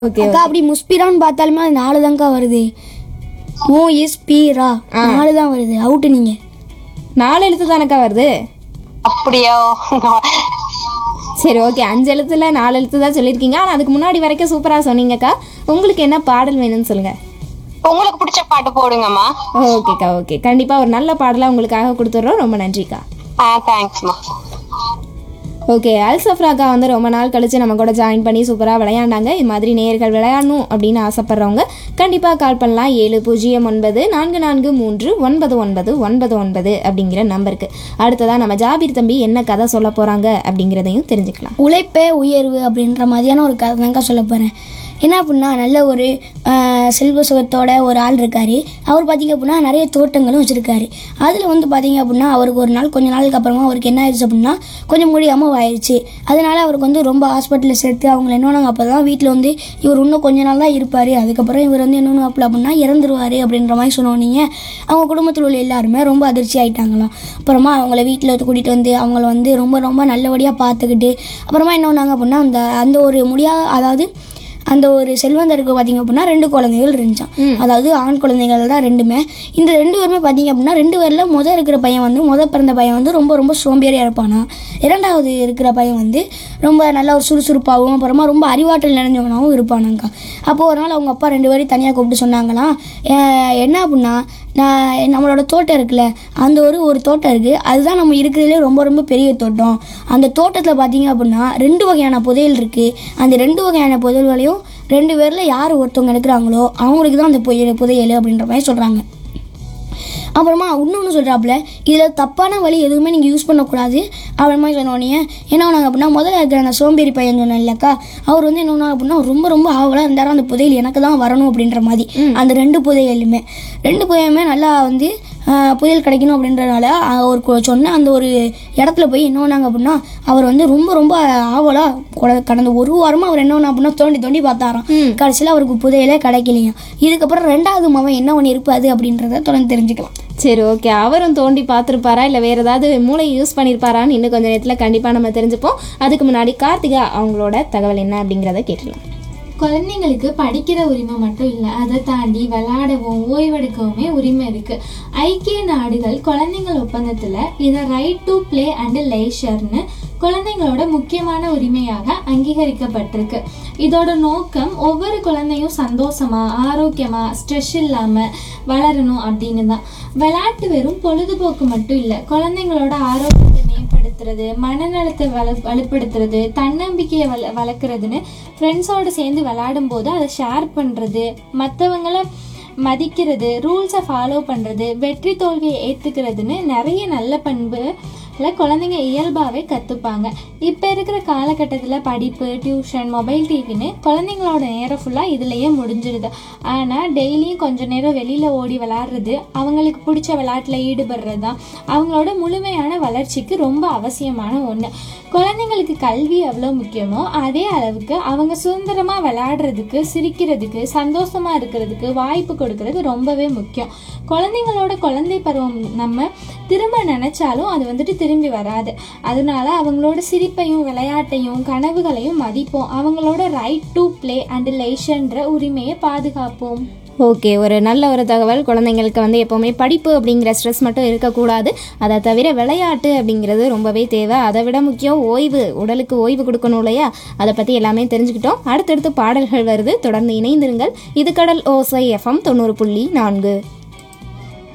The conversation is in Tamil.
ஓகே அக்கா அப்படி முஸ்பிரான்னு பார்த்தாலுமே அது நாலு தான்க்கா வருது மோ எஸ் பி ரா நாலு தான் வருது அவுட்டு நீங்க நாலு எழுத்து தானக்கா வருது அப்படியா சரி ஓகே அஞ்சு எழுத்துல நாலு எழுத்து தான் சொல்லியிருக்கீங்க ஆனால் அதுக்கு முன்னாடி வரைக்கும் சூப்பராக சொன்னீங்கக்கா உங்களுக்கு என்ன பாடல் வேணும்னு சொல்லுங்க உங்களுக்கு பிடிச்ச பாட்டு போடுங்கம்மா ஓகேக்கா ஓகே கண்டிப்பாக ஒரு நல்ல பாடலாக உங்களுக்காக கொடுத்துட்றோம் ரொம்ப நன்றிக்கா ஆ தேங்க்ஸ்மா ஓகே அல்சஃப்ராக்கா வந்து ரொம்ப நாள் கழிச்சு நம்ம கூட ஜாயின் பண்ணி சூப்பராக விளையாண்டாங்க இது மாதிரி நேயர்கள் விளையாடணும் அப்படின்னு ஆசைப்படுறவங்க கண்டிப்பாக கால் பண்ணலாம் ஏழு பூஜ்ஜியம் ஒன்பது நான்கு நான்கு மூன்று ஒன்பது ஒன்பது ஒன்பது ஒன்பது அப்படிங்கிற நம்பருக்கு அடுத்ததாக நம்ம ஜாபீர் தம்பி என்ன கதை சொல்ல போகிறாங்க அப்படிங்கிறதையும் தெரிஞ்சுக்கலாம் உழைப்பே உயர்வு அப்படின்ற மாதிரியான ஒரு கதை தான்க்கா சொல்ல போகிறேன் என்ன அப்படின்னா நல்ல ஒரு ஆஹ், செல்வ சுகத்தோட ஒரு ஆள் இருக்கார் அவர் பார்த்தீங்க அப்படின்னா நிறைய தோட்டங்களும் வச்சுருக்காரு அதில் வந்து பார்த்தீங்க அப்படின்னா அவருக்கு ஒரு நாள் கொஞ்ச நாளுக்கு அப்புறமா அவருக்கு என்ன ஆயிடுச்சு அப்படின்னா கொஞ்சம் முடியாமல் ஆயிடுச்சு அதனால அவருக்கு வந்து ரொம்ப ஹாஸ்பிட்டலில் சேர்த்து அவங்க என்னன்னாங்க அப்போ தான் வீட்டில் வந்து இவர் இன்னும் கொஞ்ச நாள் தான் இருப்பார் அதுக்கப்புறம் இவர் வந்து என்னென்ன அப்படி அப்படின்னா இறந்துருவார் அப்படின்ற மாதிரி சொன்னோன்னீங்க அவங்க குடும்பத்தில் உள்ள எல்லாருமே ரொம்ப அதிர்ச்சி ஆயிட்டாங்களாம் அப்புறமா அவங்கள வீட்டில் கூட்டிகிட்டு வந்து அவங்கள வந்து ரொம்ப ரொம்ப நல்லபடியாக பார்த்துக்கிட்டு அப்புறமா என்ன பண்ணாங்க அப்படின்னா அந்த அந்த ஒரு முடியாத அதாவது அந்த ஒரு செல்வந்தருக்கு பார்த்தீங்க அப்படின்னா ரெண்டு குழந்தைகள் இருந்துச்சான் அதாவது ஆண் குழந்தைகள் தான் ரெண்டுமே இந்த ரெண்டு பேருமே பார்த்தீங்க அப்படின்னா ரெண்டு பேரில் முத இருக்கிற பையன் வந்து முத பிறந்த பையன் வந்து ரொம்ப ரொம்ப சோம்பேறியாக இருப்பானா இரண்டாவது இருக்கிற பையன் வந்து ரொம்ப நல்ல ஒரு சுறுசுறுப்பாகவும் அப்புறமா ரொம்ப அறிவாற்றல் நிறைஞ்சவனாகவும் இருப்பானாங்க்கா அப்போது ஒரு நாள் அவங்க அப்பா ரெண்டு பேரையும் தனியாக கூப்பிட்டு சொன்னாங்களாம் "அஹ், என்ன அப்படின்னா நான் நம்மளோட தோட்டம் இருக்குல்ல அந்த ஒரு ஒரு தோட்டம் இருக்குது அதுதான் நம்ம இருக்கிறதுலே ரொம்ப ரொம்ப பெரிய தோட்டம் அந்த தோட்டத்தில் பார்த்தீங்க அப்படின்னா ரெண்டு வகையான புதையல் இருக்குது அந்த ரெண்டு வகையான புதையல்களையும் ரெண்டு பேரில் யார் ஒருத்தவங்க எடுக்கிறாங்களோ அவங்களுக்கு தான் அந்த புதையல் புதையல் அப்படின்ற மாதிரி சொல்கிறாங்க அப்புறமா இன்னொன்று சொல்கிறாப்புல இதில் தப்பான வழி எதுவுமே நீங்கள் யூஸ் பண்ணக்கூடாது அப்புறமா சொன்னோடனே என்ன பண்ணாங்க அப்படின்னா முதல்ல இருக்கிற அந்த சோம்பேறி பையன் சொன்னேன் இல்லக்கா அவர் வந்து என்ன பண்ணாங்க அப்படின்னா ரொம்ப ரொம்ப ஆவலாக இருந்தார் அந்த புதையல் எனக்கு தான் வரணும் அப்படின்ற மாதிரி அந்த ரெண்டு புதையலுமே ரெண்டு புதையலுமே நல்லா வந்து ஆஹ், புதையல் கிடைக்கணும் அப்படின்றனால அவர் கொ- சொன்ன அந்த ஒரு இடத்துல போய் என்ன பண்ணாங்க அப்படின்னா அவர் வந்து ரொம்ப ரொம்ப ஆவலாக கடந்த ஒரு வாரமாக அவர் என்ன பண்ணா அப்படின்னா தோண்டி தோண்டி பார்த்தாராம் கடைசியில் அவருக்கு புதையலே கிடைக்கலையாம் இதுக்கப்புறம் ரெண்டாவது மவன் என்ன பண்ணி இருப்பாது அப்படின்றத தொடர்ந்து தெரிஞ்சுக்கலாம் சரி ஓகே அவரும் தோண்டி பார்த்துருப்பாரா இல்லை வேறு ஏதாவது மூளை யூஸ் பண்ணியிருப்பாரான்னு இன்னும் கொஞ்சம் நேரத்தில் கண்டிப்பாக நம்ம தெரிஞ்சுப்போம் அதுக்கு முன்னாடி கார்த்திகா அவங்களோட தகவல் என்ன அப்படிங்கிறத கேட்டுடலாம் குழந்தைங்களுக்கு படிக்கிற உரிமை மட்டும் இல்லை அதை தாண்டி விளையாடவும் ஓய்வெடுக்கவுமே உரிமை இருக்கு ஐக்கிய நாடுகள் குழந்தைங்கள் ஒப்பந்தத்துல இதை ரைட் டு ப்ளே அண்ட் லேஷர்னு குழந்தைங்களோட முக்கியமான உரிமையாக அங்கீகரிக்கப்பட்டிருக்கு இதோட நோக்கம் ஒவ்வொரு குழந்தையும் சந்தோஷமா ஆரோக்கியமா ஸ்ட்ரெஸ் இல்லாம வளரணும் அப்படின்னு தான் விளையாட்டு வெறும் பொழுதுபோக்கு மட்டும் இல்லை குழந்தைங்களோட ஆரோக்கியத்தை மேம்படுத்துறது மனநலத்தை வலு வலுப்படுத்துறது தன்னம்பிக்கையை வள வளர்க்குறதுன்னு ஃப்ரெண்ட்ஸோடு சேர்ந்து விளையாடும் போது அதை ஷேர் பண்ணுறது மற்றவங்கள மதிக்கிறது ரூல்ஸை ஃபாலோ பண்ணுறது வெற்றி தோல்வியை ஏற்றுக்கிறதுன்னு நிறைய நல்ல பண்பு குழந்தைங்க இயல்பாகவே கற்றுப்பாங்க இப்போ இருக்கிற காலகட்டத்தில் படிப்பு டியூஷன் மொபைல் டிவின்னு குழந்தைங்களோட நேரம் ஃபுல்லாக இதுலேயே முடிஞ்சிடுது ஆனால் டெய்லியும் கொஞ்ச நேரம் வெளியில் ஓடி விளாட்றது அவங்களுக்கு பிடிச்ச விளையாட்டில் ஈடுபடுறது தான் அவங்களோட முழுமையான வளர்ச்சிக்கு ரொம்ப அவசியமான ஒன்று குழந்தைங்களுக்கு கல்வி எவ்வளோ முக்கியமோ அதே அளவுக்கு அவங்க சுதந்திரமாக விளையாடுறதுக்கு சிரிக்கிறதுக்கு சந்தோஷமாக இருக்கிறதுக்கு வாய்ப்பு கொடுக்கறது ரொம்பவே முக்கியம் குழந்தைங்களோட குழந்தை பருவம் நம்ம திரும்ப நினைச்சாலும் அது வந்துட்டு திரும்பி வராது அதனால அவங்களோட சிரிப்பையும் விளையாட்டையும் கனவுகளையும் மதிப்போம் அவங்களோட ரைட் டு ப்ளே அண்ட் லேஷன்ற உரிமையை பாதுகாப்போம் ஓகே ஒரு நல்ல ஒரு தகவல் குழந்தைங்களுக்கு வந்து எப்போவுமே படிப்பு அப்படிங்கிற ஸ்ட்ரெஸ் மட்டும் இருக்கக்கூடாது அதை தவிர விளையாட்டு அப்படிங்கிறது ரொம்பவே தேவை அதை விட முக்கியம் ஓய்வு உடலுக்கு ஓய்வு கொடுக்கணும் இல்லையா அதை பற்றி எல்லாமே தெரிஞ்சுக்கிட்டோம் அடுத்தடுத்து பாடல்கள் வருது தொடர்ந்து இணைந்திருங்கள் இது கடல் ஓசை எஃப்எம் தொண்ணூறு புள்ளி நான்கு